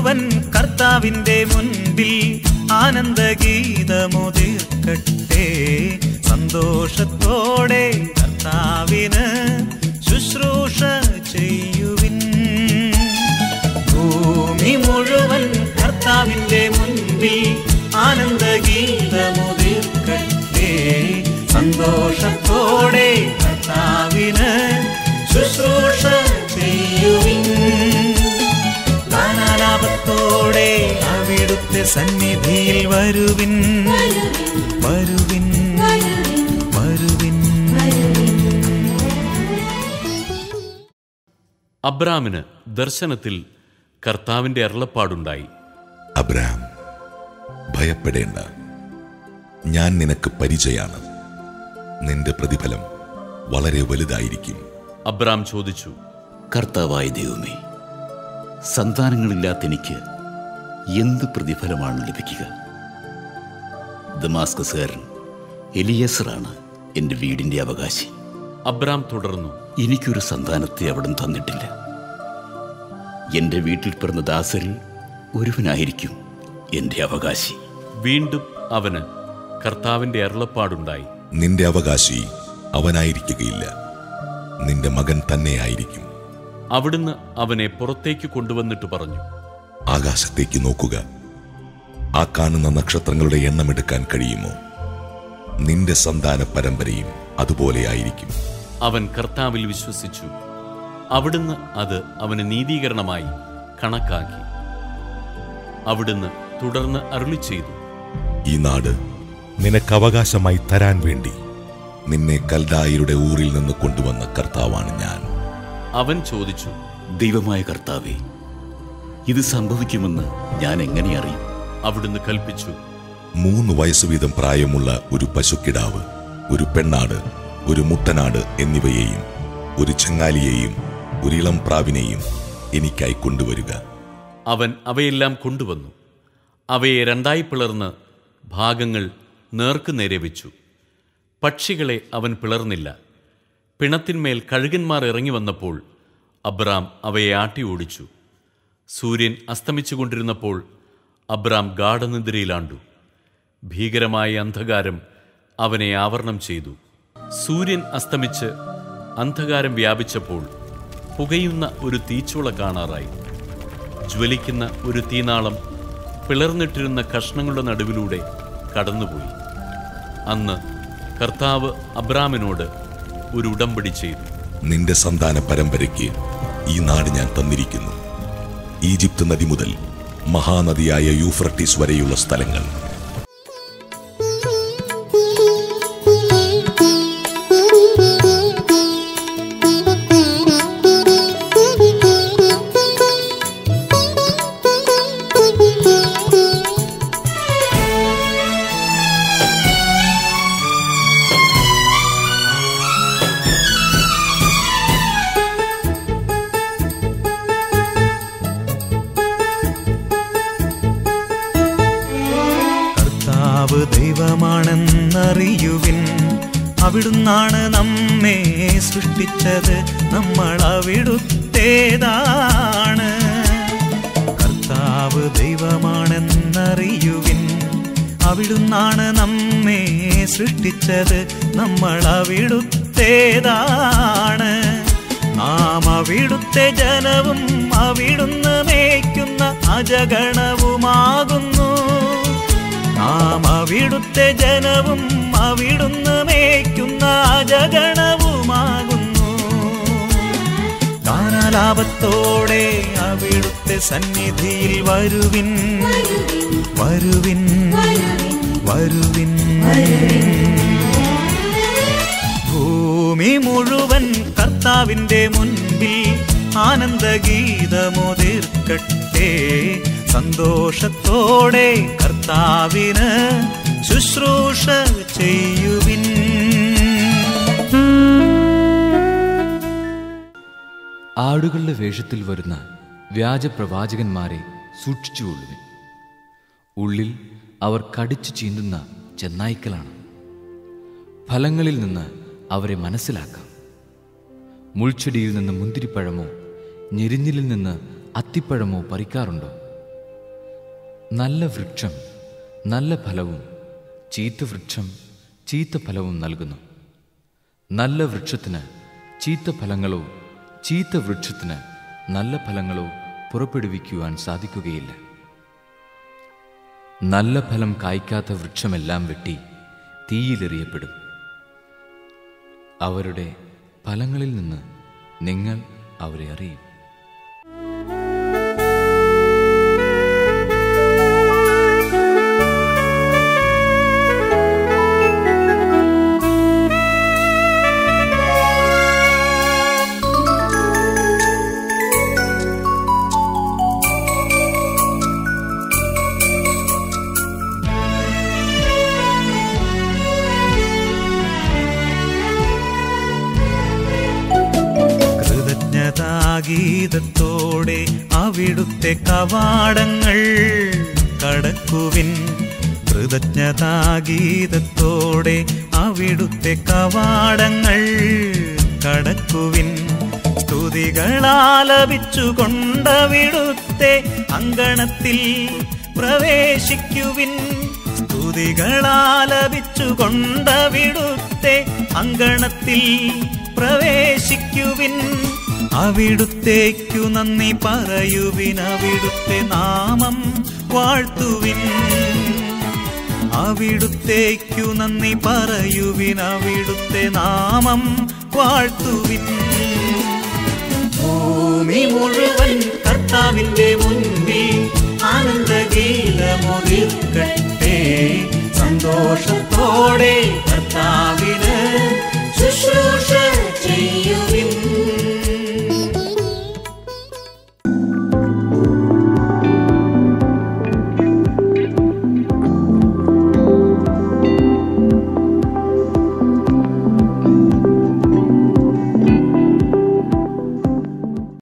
മുഴുവൻ കർത്താവിന്റെ മുൻപിൽ ആനന്ദഗീതമുതിർക്കട്ടെ സന്തോഷത്തോടെ കർത്താവിന് ശുശ്രൂഷ ചെയ്യുവിൻ ഭൂമി മുഴുവൻ കർത്താവിന്റെ മുൻപിൽ ആനന്ദഗീതമുതിർക്കട്ടെ സന്തോഷത്തോടെ കർത്താവിന് ശുശ്രൂഷ ചെയ്യുവിൻ ഗാനാലാപത്തോടെ അവിടുത്തെ സന്നിധിയിൽ വരുവിൻ വരുവിൻ വരുവിൻ അബ്രാമിന് ദർശനത്തിൽ കർത്താവിന്റെ അരുളപ്പാടുണ്ടായി അബ്രാം ഭയപ്പെടേണ്ട ഞാൻ നിനക്ക് പരിചയാണ് നിന്റെ പ്രതിഫലം വളരെ വലുതായിരിക്കും അബ്രാം ചോദിച്ചു കർത്താവായ ദൈവമേ സന്താനങ്ങളില്ലാത്ത എനിക്ക് എന്ത് പ്രതിഫലമാണ് ലഭിക്കുക ദമാസ്കസുകാരൻ എലിയസറാണ് എൻ്റെ വീടിൻ്റെ അവകാശി അബ്രാം തുടർന്നു എനിക്കൊരു സന്താനത്തെ അവിടം തന്നിട്ടില്ല എൻ്റെ വീട്ടിൽ പിറന്ന ദാസരിൽ ഒരുവനായിരിക്കും എൻ്റെ അവകാശി വീണ്ടും അവന് കർത്താവിന്റെ അരുളപ്പാടുണ്ടായി നിന്റെ അവകാശി അവനായിരിക്കുകയില്ല നിന്റെ മകൻ തന്നെയായിരിക്കും അവിടുന്ന് അവനെ പുറത്തേക്ക് കൊണ്ടുവന്നിട്ട് പറഞ്ഞു ആകാശത്തേക്ക് നോക്കുക ആ കാണുന്ന നക്ഷത്രങ്ങളുടെ എണ്ണമെടുക്കാൻ കഴിയുമോ നിന്റെ സന്താന പരമ്പരയും അതുപോലെയായിരിക്കും അവൻ കർത്താവിൽ വിശ്വസിച്ചു അവിടുന്ന് അത് അവന് നീതീകരണമായി കണക്കാക്കി അവിടുന്ന് തുടർന്ന് അരുളി ചെയ്തു ഈ നാട് നിനക്ക് അവകാശമായി തരാൻ വേണ്ടി നിന്നെ കൽദായരുടെ ഊരിൽ നിന്ന് കൊണ്ടുവന്ന കർത്താവാണ് ഞാൻ അവൻ ചോദിച്ചു ദൈവമായ കർത്താവേ ഇത് സംഭവിക്കുമെന്ന് ഞാൻ എങ്ങനെ അറിയും അവിടുന്ന് കൽപ്പിച്ചു മൂന്ന് വയസ്സ് വീതം പ്രായമുള്ള ഒരു പശുക്കിടാവ് ഒരു പെണ്ണാട് ഒരു മുട്ടനാട് എന്നിവയെയും ഒരു ചെങ്ങാലിയെയും ഒരു ഇളം പ്രാവിനെയും എനിക്കായി കൊണ്ടുവരിക അവൻ അവയെല്ലാം കൊണ്ടുവന്നു അവയെ രണ്ടായി പിളർന്ന് ഭാഗങ്ങൾ നേർക്കുനേരെ വെച്ചു പക്ഷികളെ അവൻ പിളർന്നില്ല പിണത്തിന്മേൽ കഴുകന്മാർ ഇറങ്ങി വന്നപ്പോൾ അബ്രാം അവയെ ആട്ടി ഓടിച്ചു സൂര്യൻ അസ്തമിച്ചുകൊണ്ടിരുന്നപ്പോൾ അബ്രാം ഗാഠനിദ്രയിലാണ്ടു ഭീകരമായ അന്ധകാരം അവനെ ആവരണം ചെയ്തു സൂര്യൻ അസ്തമിച്ച് അന്ധകാരം വ്യാപിച്ചപ്പോൾ പുകയുന്ന ഒരു തീച്ചൂള കാണാറായി ജ്വലിക്കുന്ന ഒരു തീനാളം പിളർന്നിട്ടിരുന്ന കഷ്ണങ്ങളുടെ നടുവിലൂടെ കടന്നുപോയി അന്ന് കർത്താവ് അബ്രാമിനോട് ഒരു ഉടമ്പടി ചെയ്തു നിന്റെ സന്താന പരമ്പരയ്ക്ക് ഈ നാട് ഞാൻ തന്നിരിക്കുന്നു ഈജിപ്ത് നദി മുതൽ മഹാനദിയായ യൂഫ്രട്ടീസ് വരെയുള്ള സ്ഥലങ്ങൾ കർത്താവ് ദൈവമാണെന്നറിയുവിൻ അവിടുന്നാണ് നമ്മെ സൃഷ്ടിച്ചത് നമ്മൾ അവിടുത്തേതാണ് കർത്താവ് ദൈവമാണെന്നറിയുവിൻ അവിടുന്നാണ് നമ്മെ സൃഷ്ടിച്ചത് നമ്മൾ അവിടുത്തേതാണ് നാം അവിടുത്തെ ജനവും അവിടുന്ന് മേയ്ക്കുന്ന അജഗണവുമാകുന്നു നാം അവിടുത്തെ ജനവും അവിടുന്ന് മേയ്ക്കുന്ന അജഗണവുമാകുന്നു ഗാനാലാപത്തോടെ അവിടുത്തെ സന്നിധിയിൽ വരുവിൻ വരുവിൻ വരുവിൻ ഭൂമി മുഴുവൻ കർത്താവിന്റെ മുൻപിൽ ആനന്ദഗീതമുതിർക്കട്ടെ സന്തോഷത്തോടെ കർത്താവിന് ശുശ്രൂഷ ചെയ്യുവിൻ ആടുകളുടെ വേഷത്തിൽ വരുന്ന വ്യാജപ്രവാചകന്മാരെ സൂക്ഷിച്ചുകൊള്ളുവിൻ ഉള്ളിൽ അവർ കടിച്ചു ചീന്തുന്ന ചെന്നായ്ക്കളാണ് ഫലങ്ങളിൽ നിന്ന് അവരെ മനസ്സിലാക്കാം മുൾച്ചെടിയിൽ നിന്ന് മുന്തിരിപ്പഴമോ ഞെരിഞ്ഞിലിൽ നിന്ന് അത്തിപ്പഴമോ പറിക്കാറുണ്ടോ നല്ല വൃക്ഷം നല്ല ഫലവും ചീത്ത വൃക്ഷം ചീത്ത ഫലവും നൽകുന്നു നല്ല വൃക്ഷത്തിന് ചീത്ത ഫലങ്ങളോ ചീത്ത വൃക്ഷത്തിന് നല്ല ഫലങ്ങളോ പുറപ്പെടുവിക്കുവാൻ സാധിക്കുകയില്ല നല്ല ഫലം കായ്ക്കാത്ത വൃക്ഷമെല്ലാം വെട്ടി തീയിലെറിയപ്പെടും അവരുടെ ഫലങ്ങളിൽ നിന്ന് നിങ്ങൾ അവരെ അറിയും കൃതജ്ഞതാഗീതത്തോടെ അവിടുത്തെ കവാടങ്ങൾ കടക്കുവിൻ കൃതജ്ഞതാഗീതത്തോടെ അവിടുത്തെ കവാടങ്ങൾ കടക്കുവിൻ സ്തുതികളാലപിച്ചുകൊണ്ടവിടുത്തെ അങ്കണത്തിൽ പ്രവേശിക്കുവിൻ സ്തുതികളാലപിച്ചുകൊണ്ടവിടുത്തെ അങ്കണത്തിൽ പ്രവേശിക്കുവിൻ അവിടുത്തേക്കു നന്ദി പറയുവിൻ അവിടുത്തെ നാമം വാഴ്ത്തുവിൻ അവിടുത്തേക്കു നന്ദി പറയുവിൻ അവിടുത്തെ നാമം വാഴ്ത്തുവിൻ ഭൂമി മുഴുവൻ കർത്താവിന്റെ മുന്നിൽ